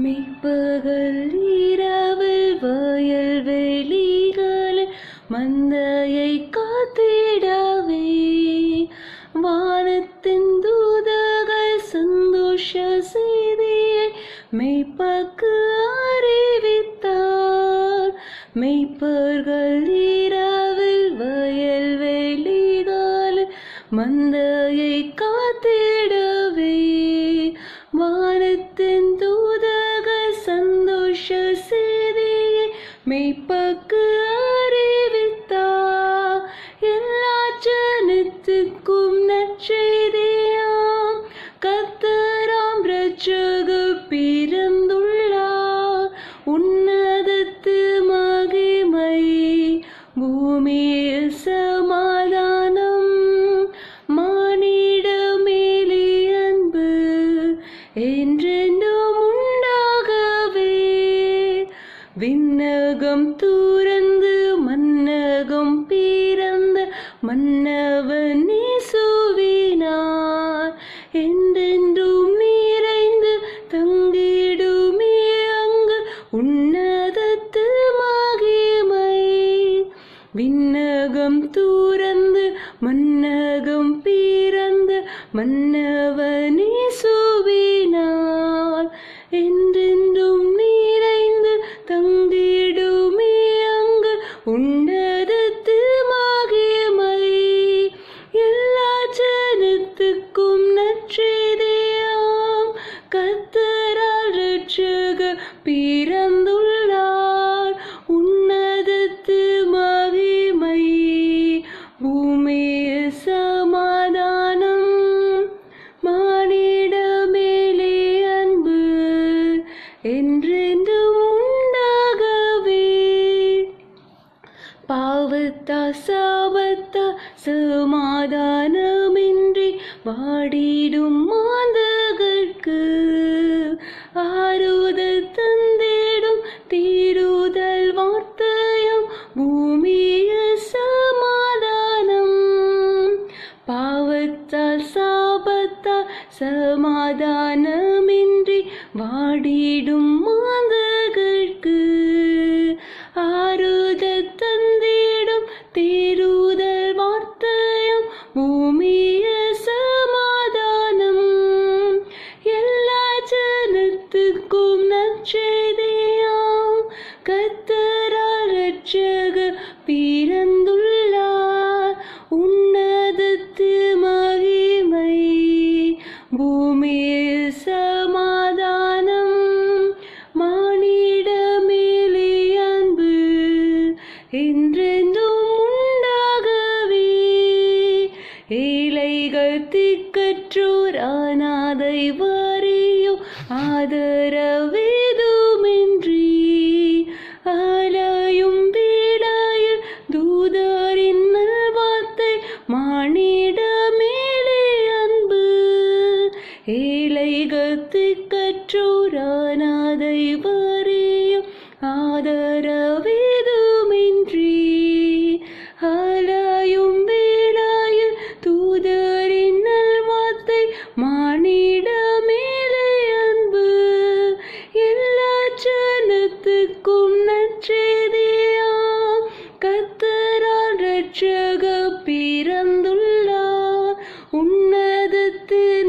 மெய்ப்பகல் இரவில் வயல் வெளிகளில் மந்தையை காத்திடவே வானத்தின் தூதர்கள் சந்தோஷ செய்தியை மெய்ப்பக்கு அறிவித்தார் மெய்ப்பர்கள் இரவில் வயல் வெளிகளில் மந்தையை காத்திடவே வானத்தின் தூதர்கள் சந்தோஷ செய்தியை மெய்ப்பக்கு அறிவித்தார் எல்லா ஜனத்துக்கும் நற்செய்தியாம் கத்தராம் ரட்சக பிறந்துள்ளார் உன்னதத்து மகிமை பூமியில் சமாதானம் மானிட மேலே அன்பு என்றென்றும் உண்டாகவே விண்ணகம் தூரந்து மன்னகம் பிறந்த மன்னவன் நீசுவினார் என்றென்றும் நிறைந்து தங்கிடுமே அங்கு உன்னதத்து மகிமை விண்ணகம் தூரந்து மன்னகம் பிறந்த மன்னவனே சுவினார் என்றென்றும் நிறைந்து தங்கிடுமே அங்கு உன்னதத்து மகிமை எல்லா ஜனத்துக்கும் நற்செய்தியாம் கத்தரால் ரட்சக பிறந்துள்ளார் உன்னதத்து மகிமை பூமியில் சமாதானம் மானிட மேலே அன்பு என்றென்றும் உண்டாகவே பாவத்தா சாபத்தா சமாதானமின்றி வாடிடும் மாந்தகற்கு ஆறுதல் தந்திடும் தீருதல் வார்த்தையும் பூமியில் சமாதானம் பாவத்தால் சாபத்தால் சமாதானமின்றி வாடிடும் மாந்தகற்கு ஆறுதல் தந்திடும் தேருதல் வார்த்தையும் பூமிய சமாதானம் எல்லா ஜனத்துக்கும் நற்செய்தியாம் கத்தரால் ரட்சக பிறந்துள்ளார் உன்னதத்து மகிமை பூமியில் சமாதானம் மானிட மேலே அன்பு என்றென்றும் உண்டாகவே ஏழைகள் திக்கற்றோர் அநாதை வாரியோ ஆதரவேதுமின்றி அலையும் வீடாயில் தூதரின் நல்வார்த்தை மானிட மேலே அன்பு ஏழைகள் திக்கற்றோர் அநாதை வாரியும் ஆதரவேதுமின்றி அலையும் வேளாயில் தூதரின் நல்வார்த்தை மானிட மேலே அன்பு எல்லா ஜனத்துக்கும் நற்செய்தியாம் கத்தரால் ரட்சக பிறந்துள்ளார் உன்னதத்தில்